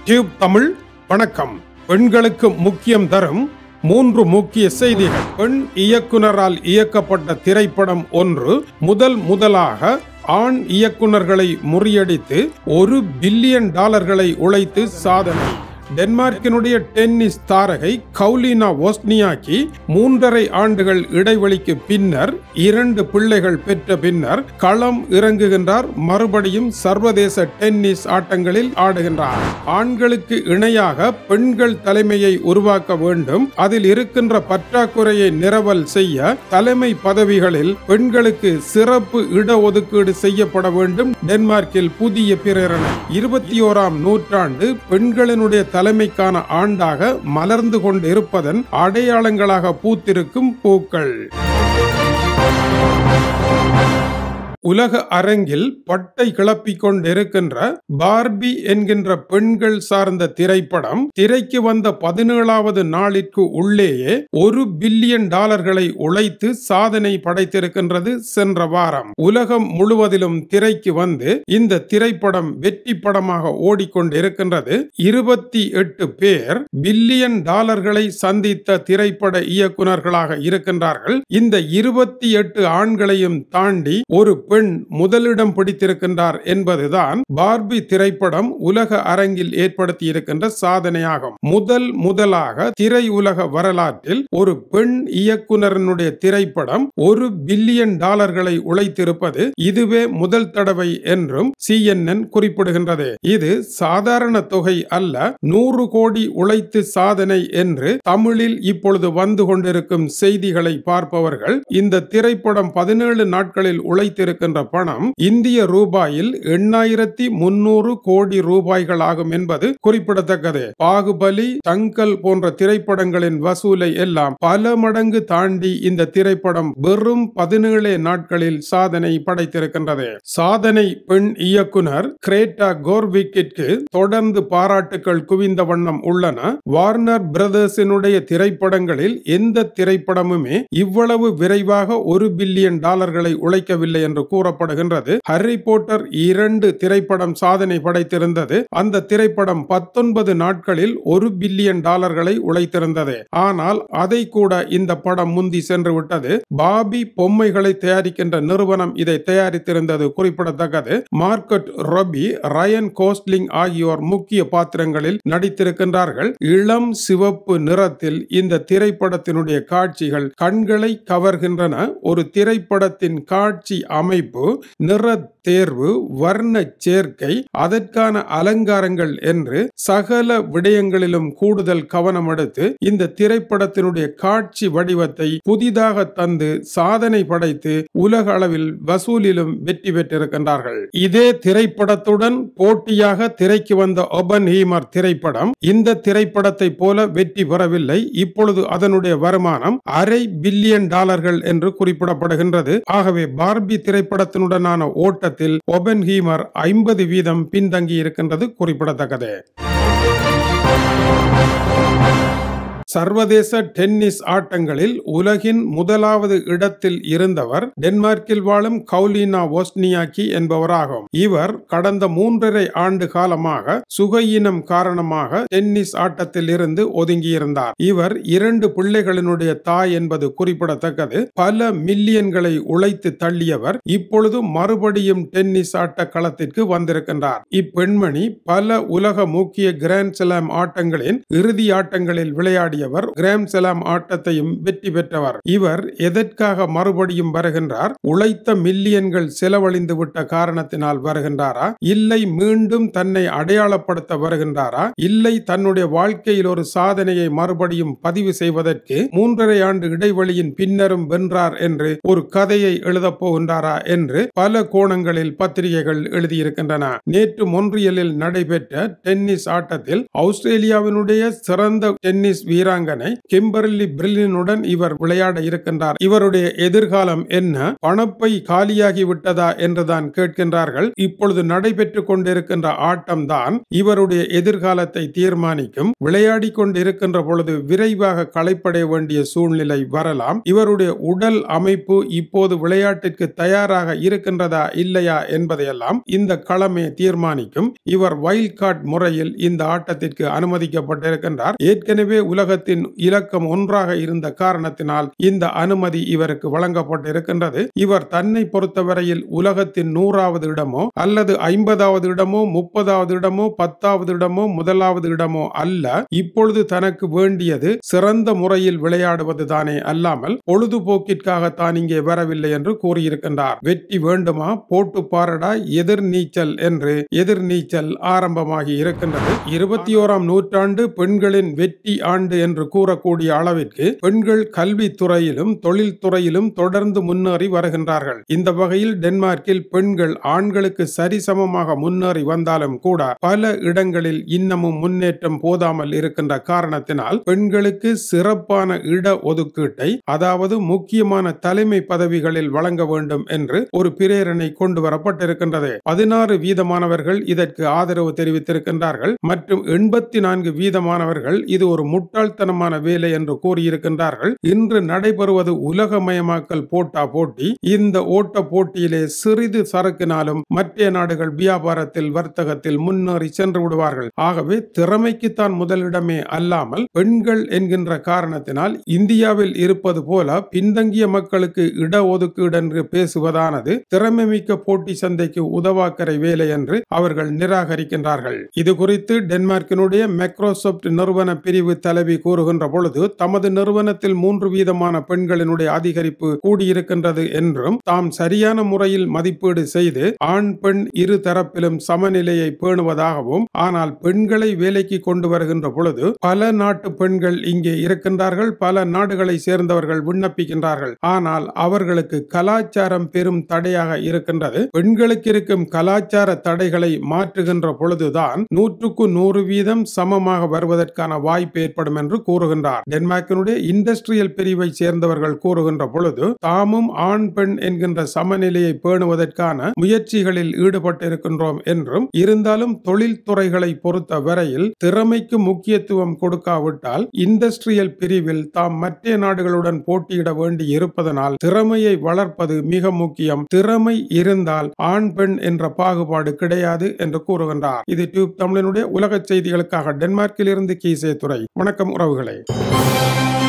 tube Tamil வணக்கம் பெண்களுக்கு முக்கியம் தரும் மூன்று முக்கிய செய்திகள் பெண் இயக்குனரால் இயக்கப்பட்ட திரைப்படம் ஒன்று முதல் முதலாக ஆண் இயக்குனர்களை முறியடித்து ஒரு பில்லியன் டாலர்களை உழைத்து சாதனை டென்மார்க்கினுடைய டென்னிஸ் தாரகை கவுலினா ஓஸ்னியாக்கி மூன்றரை ஆண்டுகள் இடைவெளிக்கு பின்னர் இரண்டு பிள்ளைகள் பெற்ற பின்னர் களம் இறங்குகின்றார் மறுபடியும் சர்வதேச டென்னிஸ் ஆட்டங்களில் ஆடுகின்றார் ஆண்களுக்கு இணையாக பெண்கள் தலைமையை உருவாக்க வேண்டும் அதில் இருக்கின்ற பற்றாக்குறையை நிரவல் செய்ய தலைமை பதவிகளில் பெண்களுக்கு சிறப்பு இடஒதுக்கீடு செய்யப்பட வேண்டும் டென்மார்க்கில் புதிய பிரேரணை இருபத்தி ஓராம் நூற்றாண்டு பெண்களினுடைய தலைமைக்கான ஆண்டாக மலர்ந்து கொண்டிருப்பதன் அடையாளங்களாக பூத்திருக்கும் பூக்கள் உலக அரங்கில் பட்டை கிளப்பிக் கொண்டிருக்கின்ற பார்பி என்கின்ற பெண்கள் சார்ந்த திரைப்படம் திரைக்கு வந்த பதினேழாவது நாளிற்கு உள்ளேயே ஒரு பில்லியன் டாலர்களை உழைத்து சாதனை படைத்திருக்கின்றது சென்ற வாரம் உலகம் முழுவதிலும் திரைக்கு வந்து இந்த திரைப்படம் வெற்றி படமாக ஓடிக்கொண்டிருக்கின்றது இருபத்தி எட்டு பேர் பில்லியன் டாலர்களை சந்தித்த திரைப்பட இயக்குனர்களாக இருக்கின்றார்கள் இந்த இருபத்தி எட்டு ஆண்களையும் தாண்டி ஒரு பெண் முதலிடம் பிடித்திருக்கின்றார் என்பதுதான் பார்பி திரைப்படம் உலக அரங்கில் ஏற்படுத்தி இருக்கின்ற சாதனையாகும் முதல் முதலாக திரை உலக வரலாற்றில் ஒரு பெண் இயக்குனரனுடைய திரைப்படம் ஒரு பில்லியன் டாலர்களை உழைத்திருப்பது இதுவே முதல் தடவை என்றும் சிஎன்என் குறிப்பிடுகின்றது இது சாதாரண தொகை அல்ல நூறு கோடி உழைத்து சாதனை என்று தமிழில் இப்பொழுது வந்து கொண்டிருக்கும் செய்திகளை பார்ப்பவர்கள் இந்த திரைப்படம் பதினேழு நாட்களில் உழைத்திருக்கின்ற பணம் இந்திய ரூபாயில் எண்ணாயிரத்தி முன்னூறு கோடி ரூபாய்கள் ஆகும் என்பது குறிப்பிடத்தக்கது பாகுபலி தங்கல் போன்ற திரைப்படங்களின் வசூலை எல்லாம் பல மடங்கு தாண்டி இந்த திரைப்படம் வெறும் பதினேழு நாட்களில் சாதனை படைத்திருக்கின்றது சாதனை பெண் இயக்குனர் கிரேட்டா கோர்விக்கிற்கு தொடர்ந்து பாராட்டுகள் குவிந்த வண்ணம் உள்ளன வார்னர் பிரதர்ஸினுடைய திரைப்படங்களில் எந்த திரைப்படமுமே இவ்வளவு விரைவாக ஒரு பில்லியன் டாலர்களை உழைக்கவில்லை என்று கூறப்படுகின்றது ஹர்ரி போட்டர் இரண்டு திரைப்படம் சாதனை படைத்திருந்தது அந்த திரைப்படம் பத்தொன்பது நாட்களில் ஒரு பில்லியன் டாலர்களை உழைத்திருந்தது ஆனால் அதை கூட இந்த படம் முந்தி சென்று விட்டது பாபி பொம்மைகளை தயாரிக்கின்ற நிறுவனம் இதை தயாரித்திருந்தது குறிப்பிடத்தக்கது மார்க்கெட் ரொபி ரயன் கோஸ்லிங் ஆகியோர் முக்கிய பாத்திரங்களில் நடித்திருக்கின்றார்கள் இளம் சிவப்பு நிறத்தில் இந்த திரைப்படத்தினுடைய காட்சிகள் கண்களை கவர்கின்றன ஒரு திரைப்படத்தின் காட்சி அமைப்பு நிற தேர்வு வர்ண சேர்க்கை அதற்கான அலங்காரங்கள் என்று சகல விடயங்களிலும் கூடுதல் கவனம் எடுத்து இந்த திரைப்படத்தினுடைய காட்சி வடிவத்தை புதிதாக தந்து சாதனை படைத்து உலக அளவில் வசூலிலும் வெற்றி பெற்றிருக்கின்றார்கள் இதே திரைப்படத்துடன் போட்டியாக திரைக்கு வந்த ஒபன் ஹீமர் திரைப்படம் இந்த திரைப்படத்தை போல வெற்றி பெறவில்லை இப்பொழுது அதனுடைய வருமானம் அரை பில்லியன் டாலர்கள் என்று குறிப்பிடப்படுகின்றது ஆகவே பார்பி திரைப்படத்தினுடனான ஓட்டத்தில் ஒபன் ஹீமர் ஐம்பது வீதம் பின்தங்கி இருக்கின்றது குறிப்பிடத்தக்கது சர்வதேச டென்னிஸ் ஆட்டங்களில் உலகின் முதலாவது இடத்தில் இருந்தவர் டென்மார்க்கில் வாழும் கவுலினா ஓஸ்னியாக்கி என்பவராகும் இவர் கடந்த மூன்றரை ஆண்டு காலமாக சுகையினம் காரணமாக டென்னிஸ் ஆட்டத்தில் இருந்து ஒதுங்கியிருந்தார் இவர் இரண்டு பிள்ளைகளினுடைய தாய் என்பது குறிப்பிடத்தக்கது பல மில்லியன்களை உழைத்து தள்ளியவர் இப்பொழுது மறுபடியும் டென்னிஸ் ஆட்ட களத்திற்கு வந்திருக்கின்றார் இப்பெண்மணி பல உலக முக்கிய கிராண்ட் ஸ்லாம் ஆட்டங்களின் இறுதி ஆட்டங்களில் விளையாடிய ஆடியவர் கிராம் செலாம் ஆட்டத்தையும் வெற்றி பெற்றவர் இவர் எதற்காக மறுபடியும் வருகின்றார் உழைத்த மில்லியன்கள் செலவழிந்து விட்ட காரணத்தினால் வருகின்றாரா இல்லை மீண்டும் தன்னை அடையாளப்படுத்த வருகின்றாரா இல்லை தன்னுடைய வாழ்க்கையில் ஒரு சாதனையை மறுபடியும் பதிவு செய்வதற்கு மூன்றரை ஆண்டு இடைவெளியின் பின்னரும் வென்றார் என்று ஒரு கதையை எழுதப் போகின்றாரா என்று பல கோணங்களில் பத்திரிகைகள் எழுதியிருக்கின்றன நேற்று மொன்றியலில் நடைபெற்ற டென்னிஸ் ஆட்டத்தில் ஆஸ்திரேலியாவினுடைய சிறந்த டென்னிஸ் வீரர் வீராங்கனை கிம்பர்லி பிரில்லினுடன் இவர் விளையாட இருக்கின்றார் இவருடைய எதிர்காலம் என்ன பணப்பை காலியாகி விட்டதா என்றுதான் கேட்கின்றார்கள் இப்பொழுது நடைபெற்றுக் கொண்டிருக்கின்ற ஆட்டம்தான் இவருடைய எதிர்காலத்தை தீர்மானிக்கும் விளையாடி கொண்டிருக்கின்ற பொழுது விரைவாக களைப்படைய வேண்டிய சூழ்நிலை வரலாம் இவருடைய உடல் அமைப்பு இப்போது விளையாட்டிற்கு தயாராக இருக்கின்றதா இல்லையா என்பதையெல்லாம் இந்த களமே தீர்மானிக்கும் இவர் வைல்ட் கார்டு முறையில் இந்த ஆட்டத்திற்கு அனுமதிக்கப்பட்டிருக்கின்றார் ஏற்கனவே உலகத்தின் இலக்கம் ஒன்றாக இருந்த காரணத்தினால் இந்த அனுமதி இவருக்கு வழங்கப்பட்டிருக்கின்றது இவர் தன்னை பொறுத்தவரையில் உலகத்தின் நூறாவது இடமோ அல்லது ஐம்பதாவது இடமோ முப்பதாவது இடமோ பத்தாவது இடமோ முதலாவது இடமோ அல்ல இப்பொழுது தனக்கு வேண்டியது சிறந்த முறையில் விளையாடுவது தானே அல்லாமல் பொழுதுபோக்கிற்காக தான் இங்கே வரவில்லை என்று கூறியிருக்கின்றார் வெற்றி வேண்டுமா போட்டு பாரடா எதிர் நீச்சல் என்று எதிர் நீச்சல் ஆரம்பமாகி இருக்கின்றது இருபத்தி ஓராம் நூற்றாண்டு பெண்களின் வெற்றி ஆண்டு என்று கூறக்கூடிய அளவிற்கு பெண்கள் கல்வித்துறையிலும் தொழில் துறையிலும் தொடர்ந்து முன்னேறி வருகின்றார்கள் இந்த வகையில் டென்மார்க்கில் பெண்கள் ஆண்களுக்கு சரிசமமாக முன்னேறி வந்தாலும் கூட பல இடங்களில் இன்னமும் முன்னேற்றம் போதாமல் இருக்கின்ற காரணத்தினால் பெண்களுக்கு சிறப்பான இட ஒதுக்கீட்டை அதாவது முக்கியமான தலைமை பதவிகளில் வழங்க வேண்டும் என்று ஒரு பிரேரணை கொண்டு வரப்பட்டிருக்கின்றது பதினாறு வீதமானவர்கள் இதற்கு ஆதரவு தெரிவித்திருக்கின்றார்கள் மற்றும் எண்பத்தி நான்கு வீதமானவர்கள் இது ஒரு முட்டாள்தனமான வேலை என்று கூறியிருக்கின்றார்கள் இன்று நடைபெறுவது உலகமயமாக்கல் போட்டா போட்டி இந்த ஓட்ட போட்டியிலே சிறிது சறுக்கினாலும் மற்ற நாடுகள் வியாபாரத்தில் வர்த்தகத்தில் முன்னேறி சென்று விடுவார்கள் ஆகவே திறமைக்குத்தான் முதலிடமே அல்லாமல் பெண்கள் என்கின்ற காரணத்தினால் இந்தியாவில் இருப்பது போல பின்தங்கிய மக்களுக்கு இட ஒதுக்கீடு என்று பேசுவதானது திறமை மிக்க போட்டி சந்தைக்கு உதவாக்கரை வேலை என்று அவர்கள் நிராகரிக்கின்றார்கள் இது குறித்து டென்மார்க்கினுடைய மைக்ரோசாப்ட் நிறுவன பிரிவு தலைவி கூறுகின்ற பொழுது தமது நிறுவனத்தில் மூன்று வீதமான பெண்களினுடைய அதிகரிப்பு கூடியிருக்கின்றது என்றும் தாம் சரியான முறையில் மதிப்பீடு செய்து ஆண் பெண் இரு தரப்பிலும் சமநிலையை பேணுவதாகவும் ஆனால் பெண்களை வேலைக்கு கொண்டு வருகின்ற பொழுது பல நாட்டு பெண்கள் இங்கே இருக்கின்றார்கள் பல நாடுகளை சேர்ந்தவர்கள் விண்ணப்பிக்கின்றார்கள் ஆனால் அவர்களுக்கு கலாச்சாரம் பெரும் தடையாக இருக்கின்றது பெண்களுக்கு இருக்கும் கலாச்சார தடைகளை மாற்றுகின்ற பொழுதுதான் நூற்றுக்கு நூறு வீதம் சமமாக வருவதற்கான வாய்ப்பு ஏற்படும் என்று கூறுகின்றார் டென்மார்க்கினுடைய இண்டஸ்ட்ரியல் பிரிவை சேர்ந்தவர்கள் கூறுகின்ற பொழுது தாமும் ஆண் பெண் என்கின்ற சமநிலையை பேணுவதற்கான முயற்சிகளில் ஈடுபட்டிருக்கின்றோம் என்றும் இருந்தாலும் தொழில் துறைகளை பொறுத்த வரையில் திறமைக்கு முக்கியத்துவம் கொடுக்காவிட்டால் இண்டஸ்ட்ரியல் பிரிவில் தாம் மற்ற நாடுகளுடன் போட்டியிட வேண்டி இருப்பதனால் திறமையை வளர்ப்பது மிக முக்கியம் திறமை இருந்தால் ஆண் பெண் என்ற பாகுபாடு கிடையாது என்று கூறுகின்றார் இது டியூப் தமிழனுடைய உலக செய்திகளுக்காக டென்மார்க்கில் இருந்து கீசே துறை வணக்கம் உறவுகளே